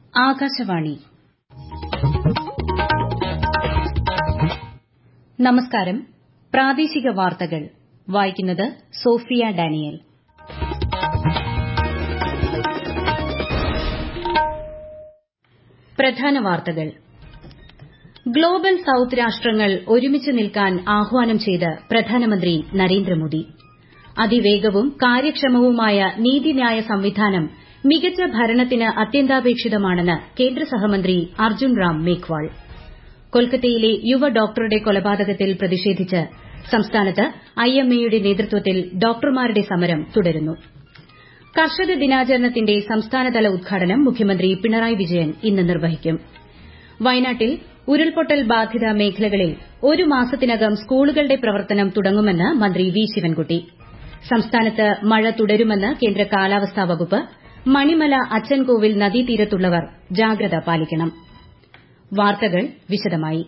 ആകാശവാണി നമസ്കാരം പ്രാദേശിക വാർത്തകൾ വായിക്കുന്നത് സോഫിയ ഡാനിയൽ പ്രധാന വാർത്തകൾ ഗ്ലോബൽ സൌത്ത് രാഷ്ട്രങ്ങൾ ഒരുമിച്ച് നിൽക്കാൻ ആഹ്വാനം ചെയ്ത് പ്രധാനമന്ത്രി നരേന്ദ്രമോദി അതിവേഗവും കാര്യക്ഷമവുമായ നീതിന്യായ സംവിധാനം മികച്ച ഭരണത്തിന് അത്യന്താപേക്ഷിതമാണെന്ന് കേന്ദ്ര സഹമന്ത്രി അർജുൻ റാം മേഘ്വാൾ കൊൽക്കത്തയിലെ യുവ ഡോക്ടറുടെ കൊലപാതകത്തിൽ പ്രതിഷേധിച്ച് സംസ്ഥാനത്ത് ഐഎംഎയുടെ നേതൃത്വത്തിൽ ഡോക്ടർമാരുടെ സമരം തുടരുന്നു കർഷക ദിനാചരണത്തിന്റെ സംസ്ഥാനതല ഉദ്ഘാടനം മുഖ്യമന്ത്രി പിണറായി വിജയൻ ഇന്ന് നിർവഹിക്കും വയനാട്ടിൽ ഉരുൾപൊട്ടൽ ബാധിത മേഖലകളിൽ ഒരു മാസത്തിനകം സ്കൂളുകളുടെ പ്രവർത്തനം തുടങ്ങുമെന്ന് മന്ത്രി വി ശിവൻകുട്ടി സംസ്ഥാനത്ത് മഴ തുടരുമെന്ന് കേന്ദ്ര കാലാവസ്ഥാ വകുപ്പ് മണിമല അച്ചൻകോവിൽ നദീതീരത്തുള്ളവർ ജാഗ്രത പാലിക്കണം വാർത്തകൾ വിശദമായി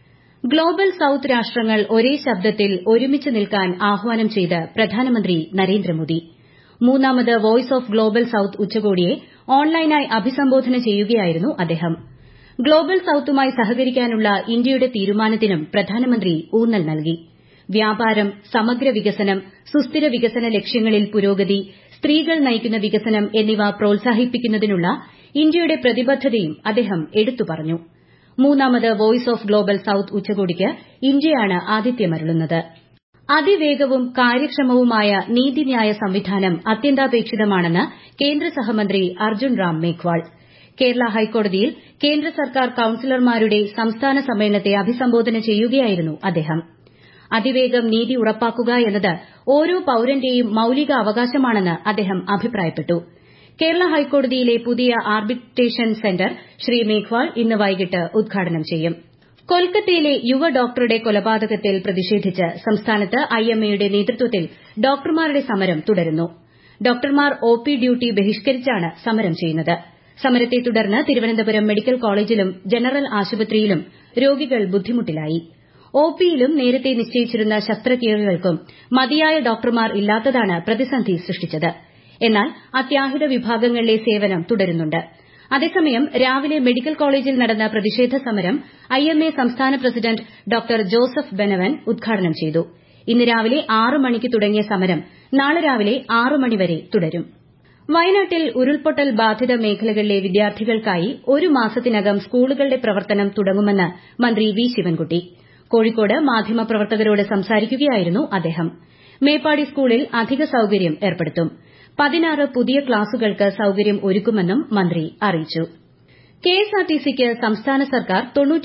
ഗ്ലോബൽ സൌത്ത് രാഷ്ട്രങ്ങൾ ഒരേ ശബ്ദത്തിൽ ഒരുമിച്ച് നിൽക്കാൻ ആഹ്വാനം ചെയ്ത് പ്രധാനമന്ത്രി നരേന്ദ്രമോദി മൂന്നാമത് വോയ്സ് ഓഫ് ഗ്ലോബൽ സൌത്ത് ഉച്ചകോടിയെ ഓൺലൈനായി അഭിസംബോധന ചെയ്യുകയായിരുന്നു അദ്ദേഹം ഗ്ലോബൽ സൌത്തുമായി സഹകരിക്കാനുള്ള ഇന്ത്യയുടെ തീരുമാനത്തിനും പ്രധാനമന്ത്രി ഊന്നൽ നൽകി വ്യാപാരം സമഗ്ര വികസനം സുസ്ഥിര വികസന ലക്ഷ്യങ്ങളിൽ പുരോഗതി സ്ത്രീകൾ നയിക്കുന്ന വികസനം എന്നിവ പ്രോത്സാഹിപ്പിക്കുന്നതിനുള്ള ഇന്ത്യയുടെ പ്രതിബദ്ധതയും അദ്ദേഹം എടുത്തു പറഞ്ഞു മൂന്നാമത് വോയ്സ് ഓഫ് ഗ്ലോബൽ സൌത്ത് ഉച്ചകോടിക്ക് ഇന്ത്യയാണ് ആതിഥ്യമരുളുന്നത് അതിവേഗവും കാര്യക്ഷമവുമായ നീതിന്യായ സംവിധാനം അത്യന്താപേക്ഷിതമാണെന്ന് കേന്ദ്ര സഹമന്ത്രി അർജുൻ റാം മേഘ്വാൾ കേരള ഹൈക്കോടതിയിൽ കേന്ദ്ര സർക്കാർ കൌൺസിലർമാരുടെ സംസ്ഥാന സമ്മേളനത്തെ അഭിസംബോധന ചെയ്യുകയായിരുന്നു അദ്ദേഹം അതിവേഗം നീതി ഉറപ്പാക്കുക എന്നത് ഓരോ പൌരന്റെയും മൌലിക അവകാശമാണെന്ന് അദ്ദേഹം അഭിപ്രായപ്പെട്ടു കേരള ഹൈക്കോടതിയിലെ പുതിയ ആർബിട്രേഷൻ സെന്റർ ശ്രീ മേഘ്വാൾ ഇന്ന് വൈകിട്ട് ഉദ്ഘാടനം ചെയ്യും കൊൽക്കത്തയിലെ യുവ ഡോക്ടറുടെ കൊലപാതകത്തിൽ പ്രതിഷേധിച്ച് സംസ്ഥാനത്ത് ഐഎംഎയുടെ നേതൃത്വത്തിൽ ഡോക്ടർമാരുടെ സമരം തുടരുന്നു ഡോക്ടർമാർ ഒപി ഡ്യൂട്ടി ബഹിഷ്കരിച്ചാണ് സമരം ചെയ്യുന്നത് സമരത്തെ തുടർന്ന് തിരുവനന്തപുരം മെഡിക്കൽ കോളേജിലും ജനറൽ ആശുപത്രിയിലും രോഗികൾ ബുദ്ധിമുട്ടിലായി ഒപിയിലും നേരത്തെ നിശ്ചയിച്ചിരുന്ന ശസ്ത്രക്രിയകൾക്കും മതിയായ ഡോക്ടർമാർ ഇല്ലാത്തതാണ് പ്രതിസന്ധി സൃഷ്ടിച്ചത് എന്നാൽ അത്യാഹിത വിഭാഗങ്ങളിലെ സേവനം തുടരുന്നുണ്ട് അതേസമയം രാവിലെ മെഡിക്കൽ കോളേജിൽ നടന്ന പ്രതിഷേധ സമരം ഐഎംഎ സംസ്ഥാന പ്രസിഡന്റ് ഡോക്ടർ ജോസഫ് ബെനവൻ ഉദ്ഘാടനം ചെയ്തു ഇന്ന് രാവിലെ ആറ് മണിക്ക് തുടങ്ങിയ സമരം നാളെ രാവിലെ ആറ് മണിവരെ തുടരും വയനാട്ടിൽ ഉരുൾപൊട്ടൽ ബാധിത മേഖലകളിലെ വിദ്യാർത്ഥികൾക്കായി ഒരു മാസത്തിനകം സ്കൂളുകളുടെ പ്രവർത്തനം തുടങ്ങുമെന്ന് മന്ത്രി വി ശിവൻകുട്ടി കോഴിക്കോട് മാധ്യമപ്രവർത്തകരോട് സംസാരിക്കുകയായിരുന്നു അദ്ദേഹം മേപ്പാടി സ്കൂളിൽ അധിക സൌകര്യം ഏർപ്പെടുത്തും പതിനാറ് പുതിയ ക്ലാസുകൾക്ക് സൌകര്യം ഒരുക്കുമെന്നും മന്ത്രി അറിയിച്ചു കെഎസ്ആർടിസിക്ക് സംസ്ഥാന സർക്കാർ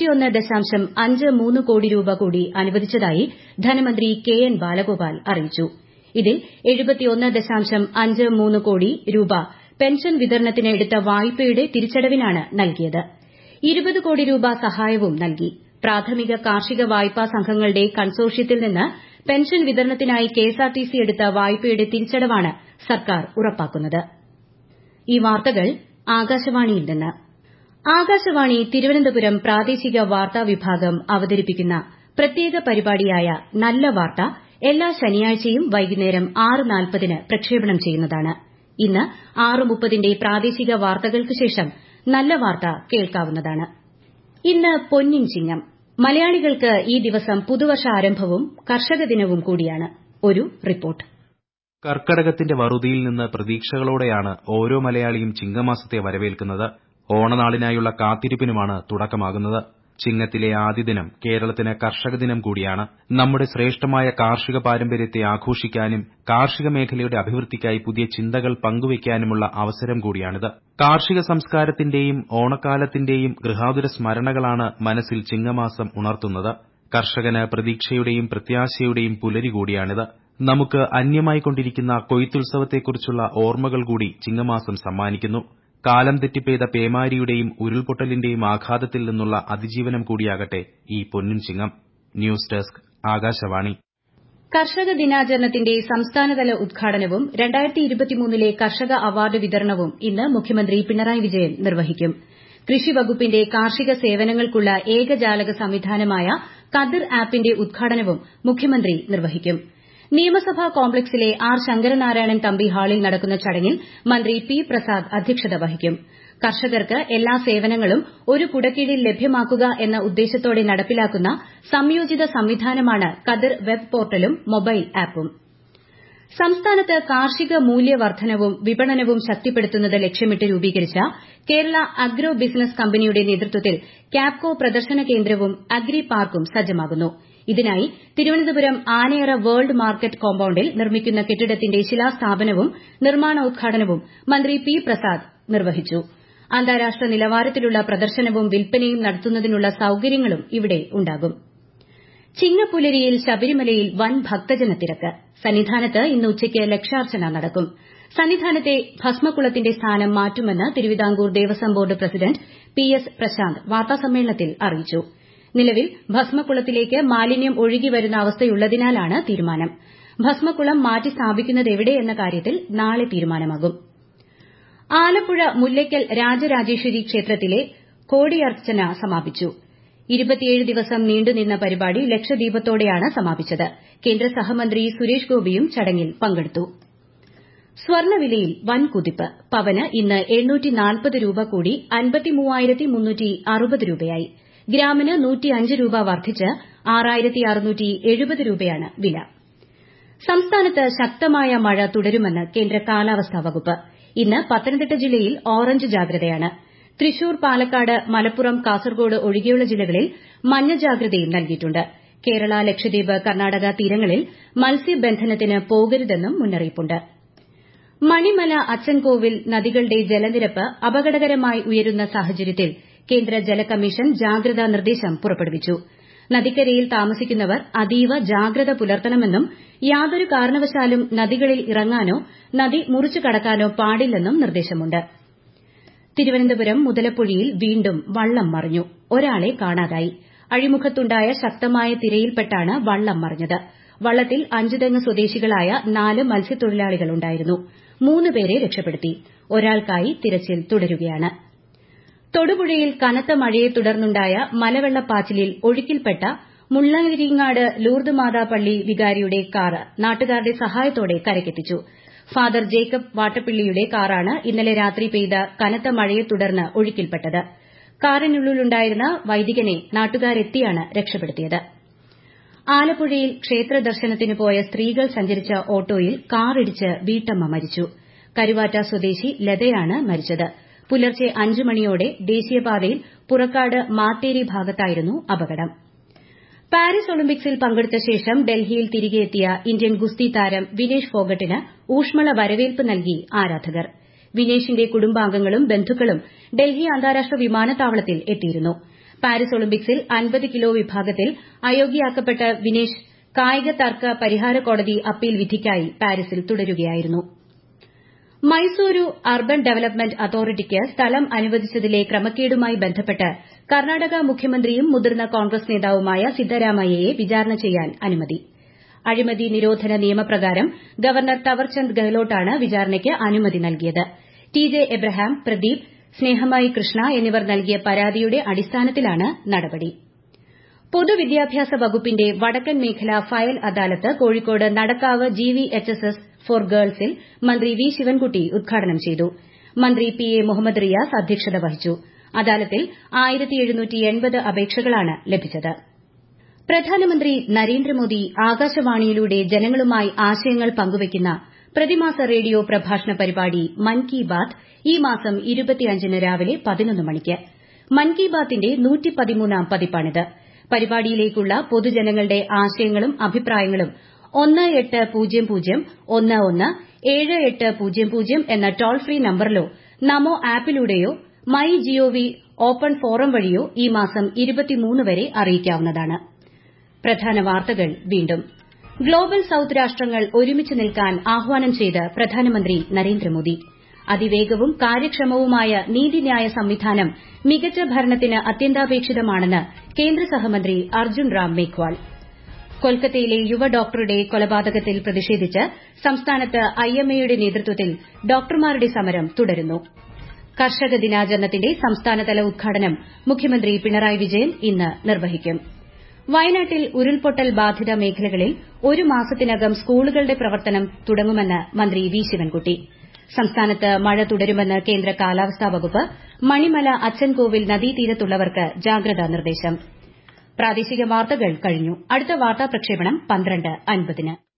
കോടി രൂപ കൂടി അനുവദിച്ചതായി ധനമന്ത്രി കെ എൻ ബാലഗോപാൽ അറിയിച്ചു ഇതിൽ കോടി രൂപ പെൻഷൻ വിതരണത്തിന് എടുത്ത വായ്പയുടെ തിരിച്ചടവിനാണ് നൽകിയത് ഇരുപത് കോടി രൂപ സഹായവും നൽകി പ്രാഥമിക കാർഷിക വായ്പാ സംഘങ്ങളുടെ കൺസോർഷ്യത്തിൽ നിന്ന് പെൻഷൻ വിതരണത്തിനായി കെഎസ്ആർടിസി എടുത്ത വായ്പയുടെ തിരിച്ചടവാണ് സർക്കാർ ഉറപ്പാക്കുന്നത് ഈ വാർത്തകൾ ആകാശവാണിയിൽ നിന്ന് ആകാശവാണി തിരുവനന്തപുരം പ്രാദേശിക വാർത്താ വിഭാഗം അവതരിപ്പിക്കുന്ന പ്രത്യേക പരിപാടിയായ നല്ല വാർത്ത എല്ലാ ശനിയാഴ്ചയും വൈകുന്നേരം ആറ് നാൽപ്പതിന് പ്രക്ഷേപണം ചെയ്യുന്നതാണ് ഇന്ന് ആറ് മുപ്പതിന്റെ പ്രാദേശിക വാർത്തകൾക്ക് ശേഷം നല്ല വാർത്ത കേൾക്കാവുന്നതാണ് ഇന്ന് പൊന്നിൻ ചിങ്ങം മലയാളികൾക്ക് ഈ ദിവസം പുതുവർഷാരംഭവും കർഷക ദിനവും കൂടിയാണ് ഒരു റിപ്പോർട്ട് കർക്കടകത്തിന്റെ വറുതിയിൽ നിന്ന് പ്രതീക്ഷകളോടെയാണ് ഓരോ മലയാളിയും ചിങ്ങമാസത്തെ വരവേൽക്കുന്നത് ഓണനാളിനായുള്ള കാത്തിരിപ്പിനുമാണ് തുടക്കമാകുന്നത് ചിങ്ങത്തിലെ ആദ്യ ദിനം കേരളത്തിന് കർഷക ദിനം കൂടിയാണ് നമ്മുടെ ശ്രേഷ്ഠമായ കാർഷിക പാരമ്പര്യത്തെ ആഘോഷിക്കാനും കാർഷിക മേഖലയുടെ അഭിവൃദ്ധിക്കായി പുതിയ ചിന്തകൾ പങ്കുവയ്ക്കാനുമുള്ള അവസരം കൂടിയാണിത് കാർഷിക സംസ്കാരത്തിന്റെയും ഓണക്കാലത്തിന്റെയും ഗൃഹാതുര സ്മരണകളാണ് മനസ്സിൽ ചിങ്ങമാസം ഉണർത്തുന്നത് കർഷകന് പ്രതീക്ഷയുടെയും പ്രത്യാശയുടെയും പുലരി കൂടിയാണിത് നമുക്ക് അന്യമായിക്കൊണ്ടിരിക്കുന്ന കൊയ്ത്തുത്സവത്തെക്കുറിച്ചുള്ള ഓർമ്മകൾ കൂടി ചിങ്ങമാസം സമ്മാനിക്കുന്നു കാലം തെറ്റിപ്പെയ്ത പേമാരിയുടെയും ഉരുൾപൊട്ടലിന്റെയും ആഘാതത്തിൽ നിന്നുള്ള അതിജീവനം കൂടിയാകട്ടെ ഈ പൊന്നിൻ ചിങ്ങം ന്യൂസ് ഡെസ്ക് ആകാശവാണി കർഷക ദിനാചരണത്തിന്റെ സംസ്ഥാനതല ഉദ്ഘാടനവും ലെ കർഷക അവാർഡ് വിതരണവും ഇന്ന് മുഖ്യമന്ത്രി പിണറായി വിജയൻ നിർവഹിക്കും കൃഷി വകുപ്പിന്റെ കാർഷിക സേവനങ്ങൾക്കുള്ള ഏകജാലക സംവിധാനമായ കതിർ ആപ്പിന്റെ ഉദ്ഘാടനവും മുഖ്യമന്ത്രി നിർവഹിക്കും നിയമസഭാ കോംപ്ലക്സിലെ ആർ ശങ്കരനാരായണൻ തമ്പി ഹാളിൽ നടക്കുന്ന ചടങ്ങിൽ മന്ത്രി പി പ്രസാദ് അധ്യക്ഷത വഹിക്കും കർഷകർക്ക് എല്ലാ സേവനങ്ങളും ഒരു കുടക്കീഴിൽ ലഭ്യമാക്കുക എന്ന ഉദ്ദേശത്തോടെ നടപ്പിലാക്കുന്ന സംയോജിത സംവിധാനമാണ് കതിർ വെബ് പോർട്ടലും മൊബൈൽ ആപ്പും സംസ്ഥാനത്ത് കാർഷിക മൂല്യവർദ്ധനവും വിപണനവും ശക്തിപ്പെടുത്തുന്നത് ലക്ഷ്യമിട്ട് രൂപീകരിച്ച കേരള അഗ്രോ ബിസിനസ് കമ്പനിയുടെ നേതൃത്വത്തിൽ ക്യാപ്കോ പ്രദർശന കേന്ദ്രവും അഗ്രി പാർക്കും സജ്ജമാകുന്നു ഇതിനായി തിരുവനന്തപുരം ആനയറ വേൾഡ് മാർക്കറ്റ് കോമ്പൌണ്ടിൽ നിർമ്മിക്കുന്ന കെട്ടിടത്തിന്റെ ശിലാസ്ഥാപനവും നിർമ്മാണോദ്ഘാടനവും മന്ത്രി പി പ്രസാദ് നിർവഹിച്ചു അന്താരാഷ്ട്ര നിലവാരത്തിലുള്ള പ്രദർശനവും വിൽപ്പനയും നടത്തുന്നതിനുള്ള സൌകര്യങ്ങളും ഇവിടെ ഉണ്ടാകും ചിങ്ങപ്പുലരിയിൽ ശബരിമലയിൽ വൻ ഭക്തജന തിരക്ക് സന്നിധാനത്ത് ഇന്ന് ഉച്ചയ്ക്ക് ലക്ഷാർച്ചന നടക്കും സന്നിധാനത്തെ ഭസ്മക്കുളത്തിന്റെ സ്ഥാനം മാറ്റുമെന്ന് Thiruvithamkoor Devaswom board president P S Prasanth വാർത്താസമ്മേളനത്തിൽ അറിയിച്ചു നിലവിൽ ഭസ്മക്കുളത്തിലേക്ക് മാലിന്യം ഒഴുകി വരുന്ന അവസ്ഥയുള്ളതിനാലാണ് തീരുമാനം ഭസ്മക്കുളം മാറ്റി സ്ഥാപിക്കുന്നതെവിടെ എന്ന കാര്യത്തിൽ നാളെ തീരുമാനമാകും ആലപ്പുഴ മുല്ലയ്ക്കൽ രാജരാജേശ്വരി ക്ഷേത്രത്തിലെ കോടിയർച്ചന സമാപിച്ചു ഇരുപത്തിയേഴ് ദിവസം നീണ്ടുനിന്ന പരിപാടി ലക്ഷദീപത്തോടെയാണ് സമാപിച്ചത് കേന്ദ്ര സഹമന്ത്രി സുരേഷ് ഗോപിയും ചടങ്ങിൽ പങ്കെടുത്തു സ്വർണ്ണവിലയിൽ വൻ കുതിപ്പ് പവന് ഇന്ന് രൂപ കൂടി രൂപയായി ഗ്രാമിന് രൂപ വർദ്ധിച്ച് രൂപയാണ് വില സംസ്ഥാനത്ത് ശക്തമായ മഴ തുടരുമെന്ന് കേന്ദ്ര കാലാവസ്ഥാ വകുപ്പ് ഇന്ന് പത്തനംതിട്ട ജില്ലയിൽ ഓറഞ്ച് ജാഗ്രതയാണ് തൃശൂർ പാലക്കാട് മലപ്പുറം കാസർഗോഡ് ഒഴികെയുള്ള ജില്ലകളിൽ മഞ്ഞ ജാഗ്രതയും നൽകിയിട്ടുണ്ട് കേരള ലക്ഷദ്വീപ് കർണാടക തീരങ്ങളിൽ മത്സ്യബന്ധനത്തിന് പോകരുതെന്നും മുന്നറിയിപ്പുണ്ട് മണിമല അച്ചൻകോവിൽ നദികളുടെ ജലനിരപ്പ് അപകടകരമായി ഉയരുന്ന സാഹചര്യത്തിൽ കേന്ദ്ര ജല കമ്മീഷൻ ജാഗ്രതാ നിർദ്ദേശം പുറപ്പെടുവിച്ചു നദിക്കരയിൽ താമസിക്കുന്നവർ അതീവ ജാഗ്രത പുലർത്തണമെന്നും യാതൊരു കാരണവശാലും നദികളിൽ ഇറങ്ങാനോ നദി മുറിച്ചു കടക്കാനോ പാടില്ലെന്നും നിർദ്ദേശമുണ്ട് തിരുവനന്തപുരം മുതലപ്പുഴയിൽ വീണ്ടും വള്ളം മറിഞ്ഞു ഒരാളെ കാണാതായി അഴിമുഖത്തുണ്ടായ ശക്തമായ തിരയിൽപ്പെട്ടാണ് വള്ളം മറിഞ്ഞത് വള്ളത്തിൽ അഞ്ചുതെങ്ങ് സ്വദേശികളായ നാല് മത്സ്യത്തൊഴിലാളികളുണ്ടായിരുന്നു മൂന്ന് പേരെ രക്ഷപ്പെടുത്തി ഒരാൾക്കായി തിരച്ചിൽ തുടരുകയാണ് തൊടുപുഴയിൽ കനത്ത മഴയെ തുടർന്നുണ്ടായ മലവെള്ളപ്പാച്ചിലിൽ ഒഴുക്കിൽപ്പെട്ട മുള്ളരിങ്ങാട് ലൂർദ് മാതാ പള്ളി വികാരിയുടെ കാർ നാട്ടുകാരുടെ സഹായത്തോടെ കരയ്ക്കെത്തിച്ചു ഫാദർ ജേക്കബ് വാട്ടപ്പിള്ളിയുടെ കാറാണ് ഇന്നലെ രാത്രി പെയ്ത കനത്ത മഴയെ തുടർന്ന് ഒഴുക്കിൽപ്പെട്ടത് കാറിനുള്ളിലുണ്ടായിരുന്ന വൈദികനെ നാട്ടുകാരെത്തിയാണ് രക്ഷപ്പെടുത്തിയത് ആലപ്പുഴയിൽ ക്ഷേത്ര ദർശനത്തിന് പോയ സ്ത്രീകൾ സഞ്ചരിച്ച ഓട്ടോയിൽ കാറിടിച്ച് വീട്ടമ്മ മരിച്ചു കരുവാറ്റ സ്വദേശി ലതയാണ് മരിച്ചത് പുലർച്ചെ അഞ്ചു മണിയോടെ ദേശീയപാതയിൽ പുറക്കാട് മാത്തേരി ഭാഗത്തായിരുന്നു അപകടം പാരീസ് ഒളിമ്പിക്സിൽ പങ്കെടുത്ത ശേഷം ഡൽഹിയിൽ തിരികെയെത്തിയ ഇന്ത്യൻ ഗുസ്തി താരം വിനേഷ് ഫോഗട്ടിന് ഊഷ്മള വരവേൽപ്പ് നൽകി ആരാധകർ വിനേഷിന്റെ കുടുംബാംഗങ്ങളും ബന്ധുക്കളും ഡൽഹി അന്താരാഷ്ട്ര വിമാനത്താവളത്തിൽ എത്തിയിരുന്നു പാരീസ് ഒളിമ്പിക്സിൽ അൻപത് കിലോ വിഭാഗത്തിൽ അയോഗ്യയാക്കപ്പെട്ട വിനേഷ് കായിക തർക്ക പരിഹാര കോടതി അപ്പീൽ വിധിക്കായി പാരീസിൽ തുടരുകയായിരുന്നു മൈസൂരു അർബൻ ഡെവലപ്മെന്റ് അതോറിറ്റിക്ക് സ്ഥലം അനുവദിച്ചതിലെ ക്രമക്കേടുമായി ബന്ധപ്പെട്ട് കർണാടക മുഖ്യമന്ത്രിയും മുതിർന്ന കോൺഗ്രസ് നേതാവുമായ സിദ്ധരാമയ്യയെ വിചാരണ ചെയ്യാൻ അനുമതി അഴിമതി നിരോധന നിയമപ്രകാരം ഗവർണർ തവർചന്ദ് ഗെഹ്ലോട്ടാണ് വിചാരണയ്ക്ക് അനുമതി നൽകിയത് ടി ജെ എബ്രഹാം പ്രദീപ് സ്നേഹമായി കൃഷ്ണ എന്നിവർ നൽകിയ പരാതിയുടെ അടിസ്ഥാനത്തിലാണ് നടപടി പൊതുവിദ്യാഭ്യാസ വകുപ്പിന്റെ വടക്കൻ മേഖല file adalat Kozhikode Nadakkavu G V H S S for ഗേൾസിൽ മന്ത്രി വി ശിവൻകുട്ടി ഉദ്ഘാടനം ചെയ്തു മന്ത്രി പി എ മുഹമ്മദ് റിയാസ് അധ്യക്ഷത വഹിച്ചു അദാലത്തിൽ അപേക്ഷകളാണ് ലഭിച്ചത് പ്രധാനമന്ത്രി നരേന്ദ്രമോദി ആകാശവാണിയിലൂടെ ജനങ്ങളുമായി ആശയങ്ങൾ പങ്കുവയ്ക്കുന്ന പ്രതിമാസ റേഡിയോ പ്രഭാഷണ പരിപാടി മൻ കി ബാത് ഈ മാസം ന് രാവിലെ പതിനൊന്ന് മണിക്ക് മൻ കി ബാത്തിന്റെ പതിപ്പാണിത് പരിപാടിയിലേക്കുള്ള പൊതുജനങ്ങളുടെ ആശയങ്ങളും അഭിപ്രായങ്ങളും ഒന്ന് എട്ട് പൂജ്യം പൂജ്യം ഒന്ന് ഒന്ന് ഏഴ് എട്ട് പൂജ്യം പൂജ്യം എന്ന ടോൾ ഫ്രീ നമ്പറിലോ നമോ ആപ്പിലൂടെയോ മൈ ജിഒവി ഓപ്പൺ ഫോറം വഴിയോ ഈ മാസം വരെ അറിയിക്കാവുന്നതാണ് പ്രധാന വാർത്തകൾ വീണ്ടും ഗ്ലോബൽ സൌത്ത് രാഷ്ട്രങ്ങൾ ഒരുമിച്ച് നിൽക്കാൻ ആഹ്വാനം ചെയ്ത് പ്രധാനമന്ത്രി നരേന്ദ്രമോദി അതിവേഗവും കാര്യക്ഷമവുമായ നീതിന്യായ സംവിധാനം മികച്ച ഭരണത്തിന് അത്യന്താപേക്ഷിതമാണെന്ന് കേന്ദ്ര സഹമന്ത്രി അർജുൻ റാം മേഘ്വാൾ കൊൽക്കത്തയിലെ യുവ ഡോക്ടറുടെ കൊലപാതകത്തിൽ പ്രതിഷേധിച്ച് സംസ്ഥാനത്ത് ഐഎംഎയുടെ നേതൃത്വത്തിൽ ഡോക്ടർമാരുടെ സമരം തുടരുന്നു കർഷക ദിനാചരണത്തിന്റെ സംസ്ഥാനതല ഉദ്ഘാടനം മുഖ്യമന്ത്രി പിണറായി വിജയൻ ഇന്ന് നിർവഹിക്കും വയനാട്ടിൽ ഉരുൾപൊട്ടൽ ബാധിത മേഖലകളിൽ ഒരു മാസത്തിനകം സ്കൂളുകളുടെ പ്രവർത്തനം തുടങ്ങുമെന്ന് മന്ത്രി വി ശിവൻകുട്ടി സംസ്ഥാനത്ത് മഴ തുടരുമെന്ന് കേന്ദ്ര കാലാവസ്ഥാ വകുപ്പ് മണിമല അച്ചൻകോവിൽ നദീതീരത്തുള്ളവർക്ക് ജാഗ്രതാ നിർദ്ദേശം പ്രാദേശിക വാർത്തകൾ കഴിഞ്ഞു അടുത്ത വാർത്താ പ്രക്ഷേപണം പന്ത്രണ്ട് അൻപതിന്